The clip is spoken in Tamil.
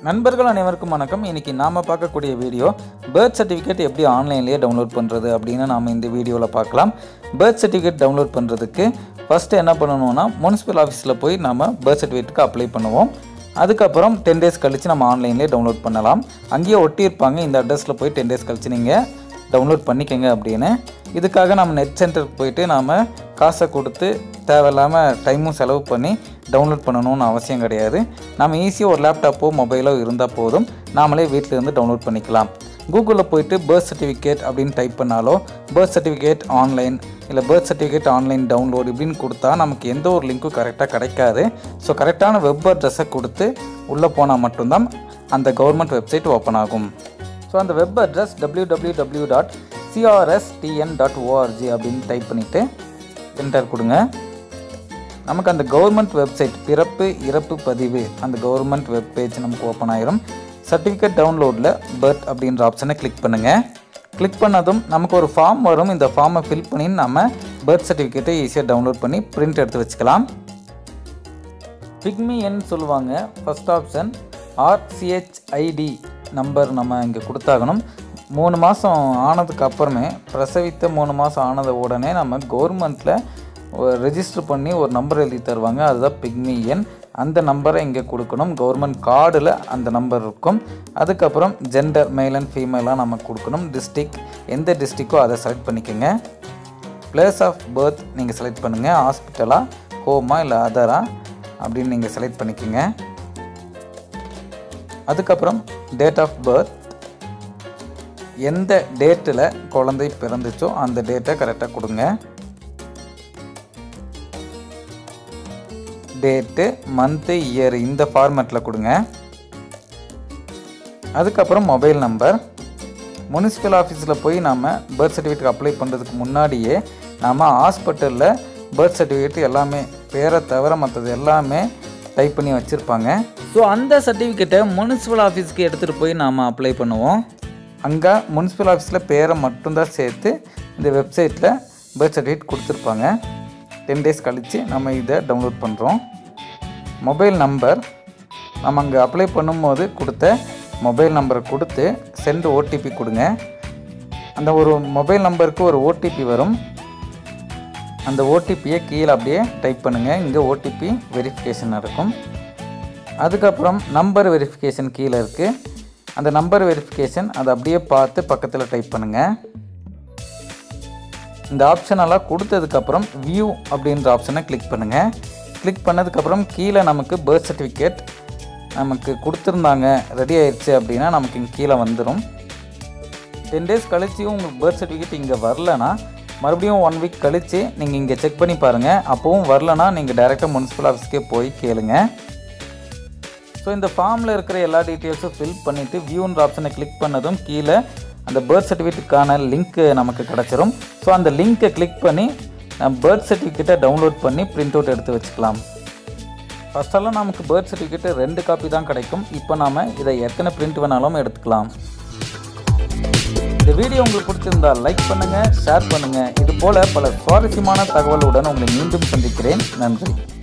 நண்பர்கள் அனைவருக்கும் வணக்கம் இன்னைக்கு நாம் பார்க்கக்கூடிய வீடியோ பர்த் சர்டிஃபிகேட் எப்படி ஆன்லைன்லேயே டவுன்லோட் பண்ணுறது அப்படின்னு நாம் இந்த வீடியோவில் பார்க்கலாம் பர்த் சர்டிஃபிகேட் டவுன்லோட் பண்ணுறதுக்கு ஃபஸ்ட்டு என்ன பண்ணணும்னா முனிசிபல் ஆஃபீஸில் போய் நம்ம பர்த் சர்டிஃபிகேட்டுக்கு அப்ளை பண்ணுவோம் அதுக்கப்புறம் டென் டேஸ் கழித்து நம்ம ஆன்லைன்லேயே டவுன்லோட் பண்ணலாம் அங்கேயே ஒட்டியிருப்பாங்க இந்த அட்ரஸில் போய் டென் டேஸ் கழித்து நீங்கள் டவுன்லோட் பண்ணிக்கங்க அப்படின்னு இதுக்காக நம்ம நெட் சென்டருக்கு போயிட்டு நாம் காசை கொடுத்து தேவையில்லாமல் டைமும் செலவு பண்ணி டவுன்லோட் பண்ணணும்னு அவசியம் கிடையாது நம்ம ஈஸியாக ஒரு லேப்டாப்போ மொபைலோ இருந்தால் போதும் நாமளே வீட்டில் இருந்து டவுன்லோட் பண்ணிக்கலாம் கூகுளில் போயிட்டு பர்த் சர்டிஃபிகேட் அப்படின்னு டைப் பண்ணாலோ பர்த் சர்டிஃபிகேட் ஆன்லைன் இல்லை பர்த் சர்டிஃபிகேட் ஆன்லைன் டவுன்லோட் இப்படின்னு கொடுத்தா நமக்கு எந்த ஒரு லிங்க்கும் கரெக்டாக கிடைக்காது ஸோ கரெக்டான வெப் அட்ரஸை கொடுத்து உள்ளே போனால் மட்டும்தான் அந்த கவர்மெண்ட் வெப்சைட் ஓப்பன் ஆகும் ஸோ அந்த web address www.crstn.org dot CRSTN dot ORG அப்படின்னு டைப் பண்ணிவிட்டு என்டர் கொடுங்க நமக்கு அந்த கவர்மெண்ட் வெப்சைட் பிறப்பு இறப்பு பதிவு அந்த கவர்மெண்ட் வெப் பேஜ் நமக்கு ஓப்பன் ஆயிரும் சர்டிஃபிகேட் டவுன்லோடில் பர்த் அப்படின்ற ஆப்ஷனை கிளிக் பண்ணுங்கள் கிளிக் பண்ணதும் நமக்கு ஒரு ஃபார்ம் வரும் இந்த ஃபார்மை ஃபில் பண்ணி நம்ம பர்த் சர்டிஃபிகேட்டை ஈஸியாக டவுன்லோட் பண்ணி பிரிண்ட் எடுத்து வச்சுக்கலாம் பிக்மி எண் சொல்லுவாங்க ஃபஸ்ட் ஆப்ஷன் ஆர்சிஹெச்ஐடி நம்பர் நம்ம இங்கே கொடுத்தாகணும் மூணு மாதம் ஆனதுக்கு அப்புறமே பிரசவித்த மூணு மாதம் ஆனத உடனே நம்ம கவர்மெண்ட்டில் ரெஜிஸ்டர் பண்ணி ஒரு நம்பர் எழுதி தருவாங்க அதுதான் பிக்மி எண் அந்த நம்பரை இங்கே கொடுக்கணும் கவர்மெண்ட் கார்டில் அந்த நம்பர் இருக்கும் அதுக்கப்புறம் ஜெண்டர் மேல் அண்ட் ஃபீமேலாக நம்ம கொடுக்கணும் டிஸ்ட்ரிக் எந்த டிஸ்ட்ரிக்கோ அதை செலக்ட் பண்ணிக்கோங்க பிளேஸ் ஆஃப் பர்த் நீங்கள் செலக்ட் பண்ணுங்கள் ஹாஸ்பிட்டலா ஹோமா இல்லை அதரா அப்படின்னு நீங்கள் செலக்ட் பண்ணிக்கோங்க அதுக்கப்புறம் டேட் ஆஃப் பர்த் எந்த டேட்டில் குழந்தை பிறந்துச்சோ அந்த டேட்டை கரெக்டாக கொடுங்க டேட்டு மந்த்து இயர் இந்த ஃபார்மேட்டில் கொடுங்க அதுக்கப்புறம் மொபைல் நம்பர் முனிசிபல் ஆஃபீஸில் போய் நாம் பர்த் சர்டிஃபிகேட் அப்ளை பண்ணுறதுக்கு முன்னாடியே நாம் ஹாஸ்பிட்டலில் பர்த் சர்டிஃபிகேட் எல்லாமே பேரை தவிர மற்றது எல்லாமே டைப் பண்ணி வச்சுருப்பாங்க ஸோ அந்த சர்டிஃபிகேட்டை முனிசிபல் ஆஃபீஸ்க்கு எடுத்துகிட்டு போய் நாம் அப்ளை பண்ணுவோம் அங்கே முனிசிபல் ஆஃபீஸில் பேரை மட்டும்தான் சேர்த்து இந்த வெப்சைட்டில் பர்த் சர்டிஃபிகேட் கொடுத்துருப்பாங்க டென் டேஸ் கழித்து நம்ம இதை டவுன்லோட் பண்ணுறோம் மொபைல் நம்பர் நம்ம அங்கே அப்ளை பண்ணும்போது கொடுத்த மொபைல் நம்பரை கொடுத்து சென்ட் ஓடிபி கொடுங்க அந்த ஒரு மொபைல் நம்பருக்கு ஒரு ஓடிபி வரும் அந்த ஓடிபியை கீழே அப்படியே டைப் பண்ணுங்கள் இங்கே ஓடிபி வெரிஃபிகேஷன் நடக்கும் அதுக்கப்புறம் நம்பர் வெரிஃபிகேஷன் கீழே இருக்குது அந்த நம்பர் வெரிஃபிகேஷன் அதை அப்படியே பார்த்து பக்கத்தில் டைப் பண்ணுங்கள் இந்த ஆப்ஷனெல்லாம் கொடுத்ததுக்கப்புறம் வியூ அப்படின்ற ஆப்ஷனை கிளிக் பண்ணுங்கள் கிளிக் பண்ணதுக்கப்புறம் கீழே நமக்கு பர்த் சர்டிஃபிகேட் நமக்கு கொடுத்துருந்தாங்க ரெடி ஆயிடுச்சு அப்படின்னா நமக்கு இங்கே கீழே வந்துடும் டென் டேஸ் கழிச்சியும் உங்களுக்கு பர்த் சர்டிஃபிகேட் இங்கே வரலனா மறுபடியும் ஒன் வீக் கழித்து நீங்கள் இங்கே செக் பண்ணி பாருங்கள் அப்போவும் வரலனா நீங்கள் டேரெக்டாக முனிசிபல் ஆஃபீஸ்க்கே போய் கேளுங்க ஸோ இந்த ஃபார்மில் இருக்கிற எல்லா டீட்டெயில்ஸும் ஃபில் பண்ணிவிட்டு வியூன்ற ஆப்ஷனை கிளிக் பண்ணதும் கீழே அந்த பர்த் சர்டிஃபிகேட்டுக்கான லிங்க்கு நமக்கு கிடச்சிரும் ஸோ அந்த லிங்க்கை கிளிக் பண்ணி நம்ம பர்த் சர்டிஃபிகேட்டை டவுன்லோட் பண்ணி பிரிண்ட் அவுட் எடுத்து வச்சுக்கலாம் ஃபஸ்ட்டெல்லாம் நமக்கு பர்த் சர்டிஃபிகேட்டு ரெண்டு காப்பி தான் கிடைக்கும் இப்போ நாம் இதை எத்தனை பிரிண்ட் வேணாலும் எடுத்துக்கலாம் இந்த வீடியோ உங்களுக்கு பிடிச்சிருந்தா லைக் பண்ணுங்கள் ஷேர் பண்ணுங்கள் இது போல் பல சுவாரஸ்யமான தகவலுடன் உங்களை மீண்டும் சந்திக்கிறேன் நன்றி